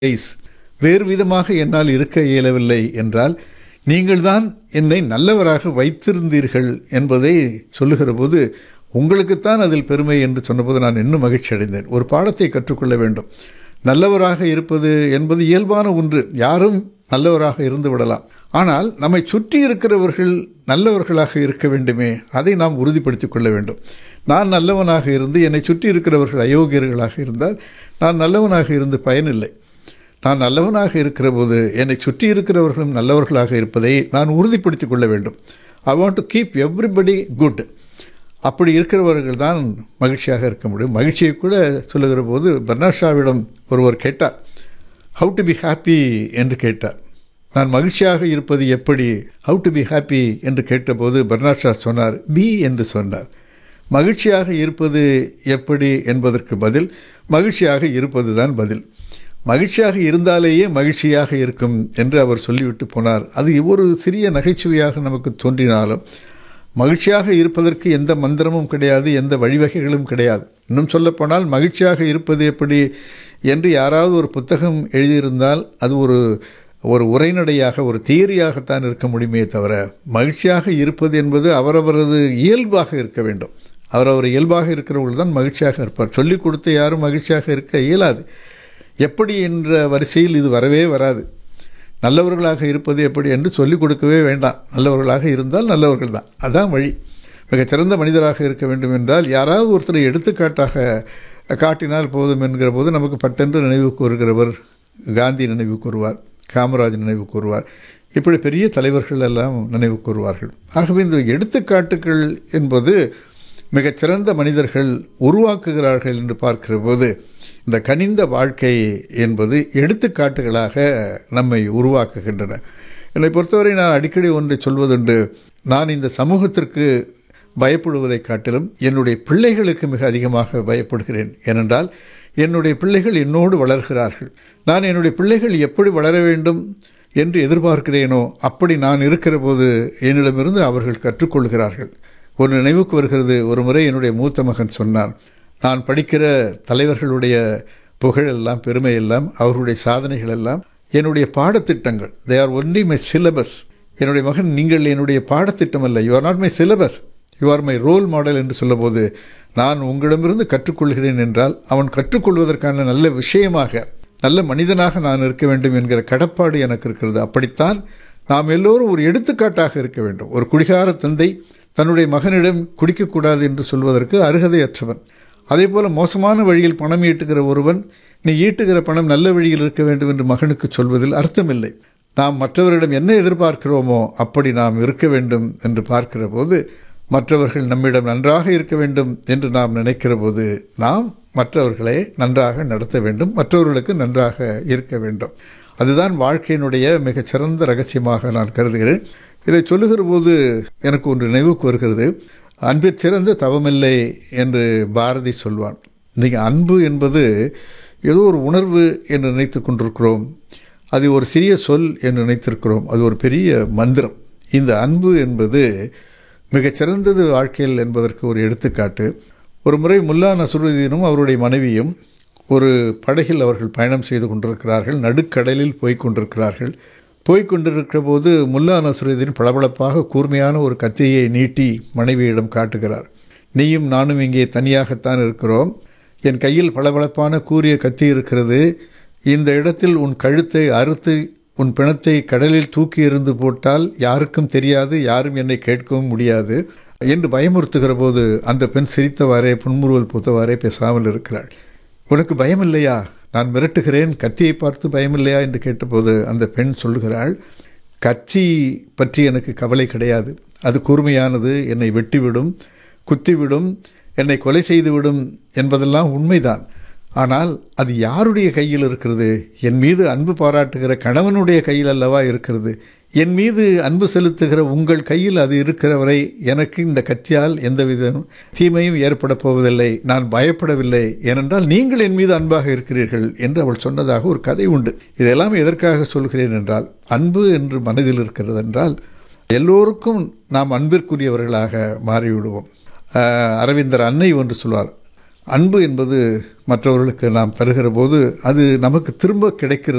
ways வேறு விதமாக என்னால் இருக்க இயலவில்லை என்றால் நீங்கள்தான் என்னை நல்லவராக வைத்திருந்தீர்கள் என்பதை சொல்லுகிற போது உங்களுக்குத்தான் அதில் பெருமை என்று சொன்னபோது நான் இன்னும் மகிழ்ச்சி அடைந்தேன் ஒரு பாடத்தை கற்றுக்கொள்ள வேண்டும் நல்லவராக இருப்பது என்பது இயல்பான ஒன்று யாரும் நல்லவராக இருந்து விடலாம் ஆனால் நம்மை சுற்றி இருக்கிறவர்கள் நல்லவர்களாக இருக்க வேண்டுமே அதை நாம் உறுதிப்படுத்திக் கொள்ள வேண்டும் நான் நல்லவனாக இருந்து என்னை சுற்றி இருக்கிறவர்கள் அயோக்கியர்களாக இருந்தால் நான் நல்லவனாக இருந்து பயனில்லை நான் நல்லவனாக இருக்கிற போது என்னை சுற்றி இருக்கிறவர்களும் நல்லவர்களாக இருப்பதை நான் உறுதிப்படுத்திக் கொள்ள வேண்டும் I want to keep everybody good அப்படி இருக்கிறவர்கள் தான் மகிழ்ச்சியாக இருக்க முடியும் மகிழ்ச்சியை கூட சொல்லுகிற போது பர்னாஷாவிடம் ஒருவர் கேட்டார் ஹவு டு பி ஹாப்பி என்று கேட்டார் நான் மகிழ்ச்சியாக இருப்பது எப்படி ஹவு டு பி ஹாப்பி என்று கேட்டபோது பர்னாஷா சொன்னார் பி என்று சொன்னார் மகிழ்ச்சியாக இருப்பது எப்படி என்பதற்கு பதில் மகிழ்ச்சியாக இருப்பது தான் பதில் மகிழ்ச்சியாக இருந்தாலேயே மகிழ்ச்சியாக இருக்கும் என்று அவர் சொல்லிவிட்டு போனார் அது ஒரு சிறிய நகைச்சுவையாக நமக்கு தோன்றினாலும் மகிழ்ச்சியாக இருப்பதற்கு எந்த மந்திரமும் கிடையாது எந்த வழிவகைகளும் கிடையாது இன்னும் சொல்லப்போனால் மகிழ்ச்சியாக இருப்பது எப்படி என்று யாராவது ஒரு புத்தகம் எழுதியிருந்தால் அது ஒரு ஒரு உரைநடையாக ஒரு தியரியாகத்தான் இருக்க முடியுமே தவிர மகிழ்ச்சியாக இருப்பது என்பது அவரவரது இயல்பாக இருக்க வேண்டும் அவரவர் இயல்பாக இருக்கிறவர்கள் தான் மகிழ்ச்சியாக இருப்பார் சொல்லிக் கொடுத்து யாரும் மகிழ்ச்சியாக இருக்க இயலாது எப்படி என்ற வரிசையில் இது வரவே வராது நல்லவர்களாக இருப்பது எப்படி என்று சொல்லிக் கொடுக்கவே வேண்டாம் நல்லவர்களாக இருந்தால் நல்லவர்கள் தான் அதான் வழி மிகச்சிறந்த மனிதராக இருக்க வேண்டும் என்றால் யாராவது ஒருத்தரை எடுத்துக்காட்டாக காட்டினால் போதும் என்கிற போது நமக்கு பட்டென்று நினைவு கூறுகிறவர் காந்தி நினைவு கூறுவார் காமராஜ் நினைவு கூறுவார் இப்படி பெரிய தலைவர்கள் எல்லாம் நினைவு கூறுவார்கள் ஆகவே இந்த எடுத்துக்காட்டுகள் என்பது மிகச்சிறந்த மனிதர்கள் உருவாக்குகிறார்கள் என்று பார்க்கிற போது இந்த கனிந்த வாழ்க்கை என்பது எடுத்துக்காட்டுகளாக நம்மை உருவாக்குகின்றன என்னை பொறுத்தவரை நான் அடிக்கடி ஒன்றை சொல்வதுண்டு நான் இந்த சமூகத்திற்கு பயப்படுவதை காட்டிலும் என்னுடைய பிள்ளைகளுக்கு மிக அதிகமாக பயப்படுகிறேன் ஏனென்றால் என்னுடைய பிள்ளைகள் என்னோடு வளர்கிறார்கள் நான் என்னுடைய பிள்ளைகள் எப்படி வளர வேண்டும் என்று எதிர்பார்க்கிறேனோ அப்படி நான் இருக்கிற போது என்னிடமிருந்து அவர்கள் கற்றுக்கொள்கிறார்கள் ஒரு நினைவுக்கு வருகிறது ஒரு முறை என்னுடைய மூத்த மகன் சொன்னான் நான் படிக்கிற தலைவர்களுடைய புகழெல்லாம் பெருமையெல்லாம் அவர்களுடைய சாதனைகள் எல்லாம் என்னுடைய பாடத்திட்டங்கள் they are only my syllabus என்னுடைய மகன் நீங்கள் என்னுடைய பாடத்திட்டம் அல்ல you are not my syllabus you are my role model என்று சொல்லும்போது நான் உங்களிடமிருந்து கற்றுக்கொள்கிறேன் என்றால் அவன் கற்றுக்கொள்வதற்கான நல்ல விஷயமாக நல்ல மனிதனாக நான் இருக்க வேண்டும் என்கிற கடப்பாடு எனக்கு இருக்கிறது அப்படித்தான் நாம் எல்லோரும் ஒரு எடுத்துக்காட்டாக இருக்க வேண்டும் ஒரு குடிகார தந்தை தன்னுடைய மகனிடம் குடிக்கக்கூடாது என்று சொல்வதற்கு அருகதையற்றவன் அதே போல் மோசமான வழியில் பணம் ஈட்டுகிற ஒருவன் நீ ஈட்டுகிற பணம் நல்ல வழியில் இருக்க வேண்டும் என்று மகனுக்கு சொல்வதில் அர்த்தமில்லை நாம் மற்றவரிடம் என்ன எதிர்பார்க்கிறோமோ அப்படி நாம் இருக்க வேண்டும் என்று பார்க்கிற போது மற்றவர்கள் நம்மிடம் நன்றாக இருக்க வேண்டும் என்று நாம் நினைக்கிற போது நாம் மற்றவர்களை நன்றாக நடத்த வேண்டும் மற்றவர்களுக்கு நன்றாக இருக்க வேண்டும் அதுதான் வாழ்க்கையினுடைய மிகச்சிறந்த ரகசியமாக நான் கருதுகிறேன் இதை சொல்லுகிற போது எனக்கு ஒன்று நினைவுக்கு வருகிறது அன்பிற் சிறந்த தவமில்லை என்று பாரதி சொல்வான் நீங்கள் அன்பு என்பது ஏதோ ஒரு உணர்வு என்று நினைத்து கொண்டிருக்கிறோம் அது ஒரு சிறிய சொல் என்று நினைத்திருக்கிறோம் அது ஒரு பெரிய மந்திரம் இந்த அன்பு என்பது மிகச்சிறந்தது வாழ்க்கையில் என்பதற்கு ஒரு எடுத்துக்காட்டு ஒரு முறை முல்லா நசுருதீனும் அவருடைய மனைவியும் ஒரு படகில் அவர்கள் பயணம் செய்து கொண்டிருக்கிறார்கள் நடுக்கடலில் போய் கொண்டிருக்கிறார்கள் போய்கொண்டிருக்கிற போது முல்லா நசுருதீன் பளபளப்பாக கூர்மையான ஒரு கத்தியை நீட்டி மனைவியிடம் காட்டுகிறார் நீயும் நானும் இங்கே தனியாகத்தான் இருக்கிறோம் என் கையில் பளபளப்பான கூறிய கத்தி இருக்கிறது இந்த இடத்தில் உன் கழுத்தை அறுத்து உன் பிணத்தை கடலில் தூக்கி எறிந்து போட்டால் யாருக்கும் தெரியாது யாரும் என்னை கேட்கவும் முடியாது என்று பயமுறுத்துகிற போது அந்த பெண் சிரித்தவாறே புன்முறுவல் பூத்தவாறே பேசாமல் இருக்கிறாள் உனக்கு பயம் இல்லையா நான் மிரட்டுகிறேன் கத்தியை பார்த்து பயமில்லையா என்று கேட்டபோது அந்த பெண் சொல்லுகிறாள் கத்தி பற்றி எனக்கு கவலை கிடையாது அது கூர்மையானது என்னை வெட்டிவிடும் குத்திவிடும் என்னை கொலை செய்துவிடும் என்பதெல்லாம் உண்மைதான் ஆனால் அது யாருடைய கையில் இருக்கிறது என் மீது அன்பு பாராட்டுகிற கணவனுடைய கையில் அல்லவா இருக்கிறது என் மீது அன்பு செலுத்துகிற உங்கள் கையில் அது இருக்கிற வரை எனக்கு இந்த கத்தியால் எந்தவித தீமையும் ஏற்பட போவதில்லை நான் பயப்படவில்லை ஏனென்றால் நீங்கள் என் மீது அன்பாக இருக்கிறீர்கள் என்று அவள் சொன்னதாக ஒரு கதை உண்டு இதெல்லாம் எதற்காக சொல்கிறேன் என்றால் அன்பு என்று மனதில் இருக்கிறது என்றால் எல்லோருக்கும் நாம் அன்பிற்குரியவர்களாக மாறிவிடுவோம் அரவிந்தர் அன்னை ஒன்று சொல்வார் அன்பு என்பது மற்றவர்களுக்கு நாம் தருகிற போது அது நமக்கு திரும்ப கிடைக்கிறது